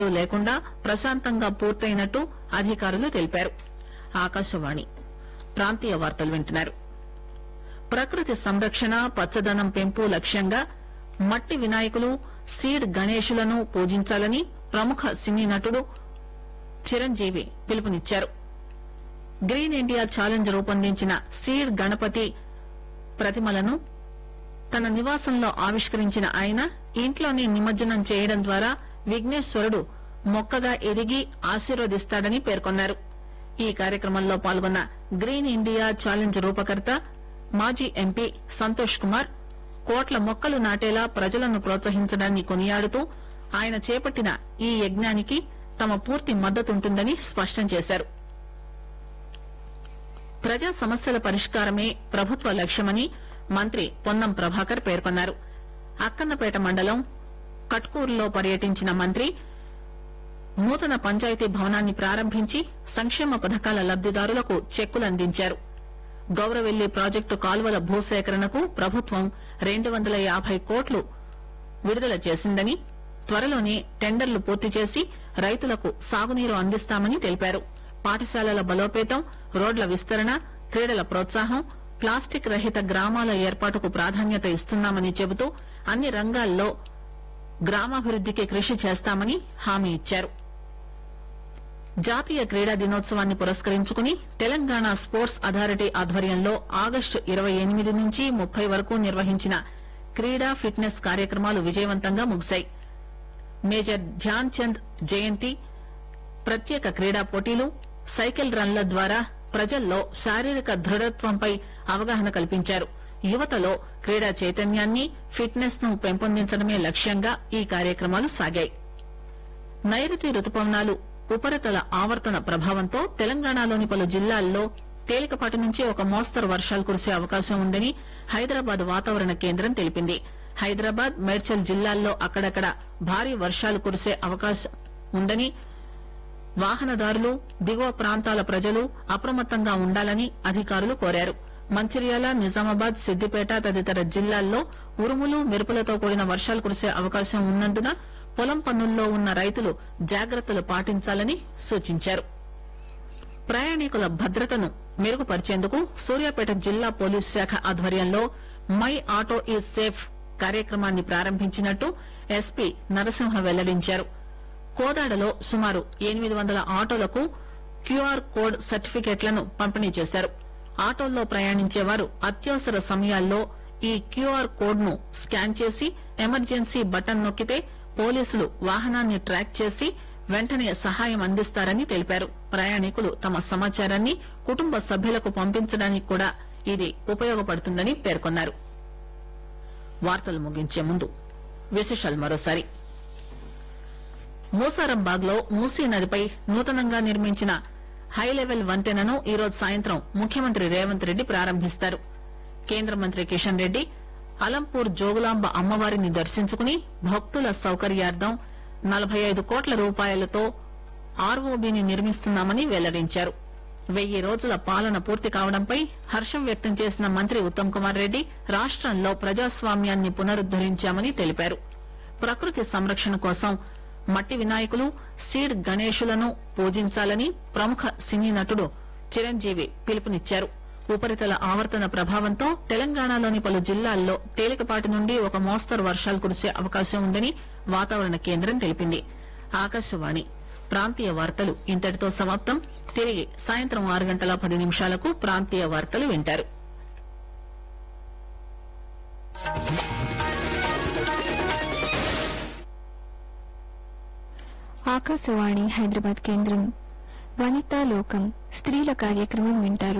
లేకుండా ప్రశాంతంగా పూర్తయినట్టు అధికారులు తెలిపారు ఆకాశవాణి ప్రాంతీయ వార్తలు వింటున్నారు ప్రకృతి సంరక్షణ పచ్చదనం పెంపు లక్ష్యంగా మట్టి వినాయకులు సీడ్ గణేశులను పూజించాలని ప్రముఖ సినీ నటుడు చిరంజీవి పిలుపునిచ్చారు గ్రీన్ ఇండియా ఛాలెంజ్ రూపొందించిన సీడ్ గణపతి ప్రతిమలను తన నివాసంలో ఆవిష్కరించిన ఆయన ఇంట్లోనే నిమజ్జనం చేయడం ద్వారా విఘ్నేశ్వరుడు మొక్కగా ఎదిగి ఆశీర్వదిస్తాడని పేర్కొన్నారు ఈ కార్యక్రమంలో పాల్గొన్న గ్రీన్ ఇండియా ఛాలెంజ్ రూపకర్త మాజీ ఎంపీ సంతోష్ కుమార్ కోట్ల మొక్కలు నాటేలా ప్రజలను ప్రోత్సహించడాన్ని కొనియాడుతూ ఆయన చేపట్టిన ఈ యజ్ఞానికి తమ పూర్తి మద్దతుంటుందని స్పష్టం చేశారు ప్రజా సమస్యల పరిష్కారమే ప్రభుత్వ లక్ష్యమని మంత్రి పొన్నం ప్రభాకర్ పేర్కొన్నారు అక్కన్నపేట మండలం కట్కూరులో పర్యటించిన మంత్రి నూతన పంచాయతీ భవనాన్ని ప్రారంభించి సంక్షేమ పథకాల లబ్దిదారులకు చెక్కులు అందించారు గౌరవెల్లి ప్రాజెక్టు కాలువల భూసేకరణకు ప్రభుత్వం రెండు వందల యాభై కోట్లు విడుదల చేసిందని త్వరలోనే టెండర్లు పూర్తి చేసి రైతులకు సాగునీరు అందిస్తామని తెలిపారు పాఠశాలల బలోపేతం రోడ్ల విస్తరణ క్రీడల ప్రోత్సాహం ప్లాస్టిక్ రహిత గ్రామాల ఏర్పాటుకు ప్రాధాన్యత ఇస్తున్నామని చెబుతూ అన్ని రంగాల్లో గ్రామాభివృద్దికి కృషి చేస్తామని హామీ ఇచ్చారు జాతీయ క్రీడా దినోత్సవాన్ని పురస్కరించుకుని తెలంగాణ స్పోర్ట్స్ అథారిటీ ఆధ్వర్యంలో ఆగస్టు ఇరవై ఎనిమిది నుంచి ముప్పై వరకు నిర్వహించిన క్రీడా ఫిట్నెస్ కార్యక్రమాలు విజయవంతంగా ముగిశాయి మేజర్ ధ్యాన్ చంద్ జయంతి ప్రత్యేక క్రీడా పోటీలు సైకిల్ రన్ల ద్వారా ప్రజల్లో శారీరక దృఢత్వంపై అవగాహన కల్పించారు యువతలో క్రీడా చైతన్యాన్ని ఫిట్నెస్ ను పెంపొందించడమే లక్ష్యంగా ఈ కార్యక్రమాలు సాగాయి నైరుతి రుతుపవనాలు ఉపరితల ఆవర్తన ప్రభావంతో తెలంగాణలోని పలు జిల్లాల్లో తేలికపాటి నుంచి ఒక మోస్తరు వర్షాలు కురిసే అవకాశం ఉందని హైదరాబాద్ వాతావరణ కేంద్రం తెలిపింది హైదరాబాద్ మేడ్చల్ జిల్లాల్లో అక్కడక్కడ భారీ వర్షాలు కురిసే అవకాశం ఉందని వాహనదారులు దిగువ ప్రాంతాల ప్రజలు అప్రమత్తంగా ఉండాలని అధికారులు కోరారు మంచిర్యాల నిజామాబాద్ సిద్దిపేట తదితర జిల్లాల్లో ఉరుములు మెరుపులతో కూడిన వర్షాలు కురిసే అవకాశం ఉన్నందున పొలం పనుల్లో ఉన్న రైతులు జాగ్రత్తలు పాటించాలని సూచించారు ప్రయాణికుల భద్రతను మెరుగుపరిచేందుకు సూర్యాపేట జిల్లా పోలీసు శాఖ ఆధ్వర్యంలో మై ఆటో ఈజ్ సేఫ్ కార్యక్రమాన్ని ప్రారంభించినట్టు ఎస్పీ నరసింహ వెల్లడించారు కోదాడలో సుమారు ఎనిమిది వందల ఆటోలకు క్యూఆర్ కోడ్ సర్టిఫికెట్లను పంపిణీ చేశారు ఆటోల్లో ప్రయాణించేవారు అత్యవసర సమయాల్లో ఈ క్యూఆర్ కోడ్ ను స్కాన్ చేసి ఎమర్జెన్సీ బటన్ నొక్కితే పోలీసులు వాహనాన్ని ట్రాక్ చేసి వెంటనే సహాయం అందిస్తారని తెలిపారు ప్రయాణికులు తమ సమాచారాన్ని కుటుంబ సభ్యులకు పంపించడానికి కూడా ఇది ఉపయోగపడుతుందని పేర్కొన్నారు వార్తలు ముగించే ముందు విశేషాలు మరోసారి మూసారంబాగ్ లో మూసీ నదిపై నూతనంగా నిర్మించిన హైలెవెల్ వంతెనను ఈరోజు సాయంత్రం ముఖ్యమంత్రి రేవంత్ రెడ్డి ప్రారంభిస్తారు కేంద్ర మంత్రి కిషన్ రెడ్డి అలంపూర్ జోగులాంబ అమ్మవారిని దర్శించుకుని భక్తుల సౌకర్యార్థం నలభై ఐదు కోట్ల రూపాయలతో ఆర్ఓబీని నిర్మిస్తున్నామని వెల్లడించారు వెయ్యి రోజుల పాలన పూర్తి కావడంపై హర్షం వ్యక్తం చేసిన మంత్రి ఉత్తమ్ కుమార్ రెడ్డి రాష్టంలో ప్రజాస్వామ్యాన్ని పునరుద్దరించామని తెలిపారు ప్రకృతి సంరక్షణ కోసం మట్టి వినాయకులు సీడ్ గణేశులను పూజించాలని ప్రముఖ సినీ నటుడు చిరంజీవి పిలుపునిచ్చారు ఉపరితల ఆవర్తన ప్రభావంతో తెలంగాణలోని పలు జిల్లాల్లో తేలికపాటి నుండి ఒక మోస్తరు వర్షాలు కురిసే అవకాశం ఉందని వాతావరణ కేంద్రం తెలిపింది ఆకాశవాణి ప్రాంతీయ వార్తలు ఇంతటితో సమాప్తం తిరిగి సాయంత్రం ఆరు గంటల పది నిమిషాలకు ప్రాంతీయ వార్తలు వింటారు ఆకాశవాణి హైదరాబాద్ కేంద్రం వనితా లోకం స్త్రీల కార్యక్రమం వింటారు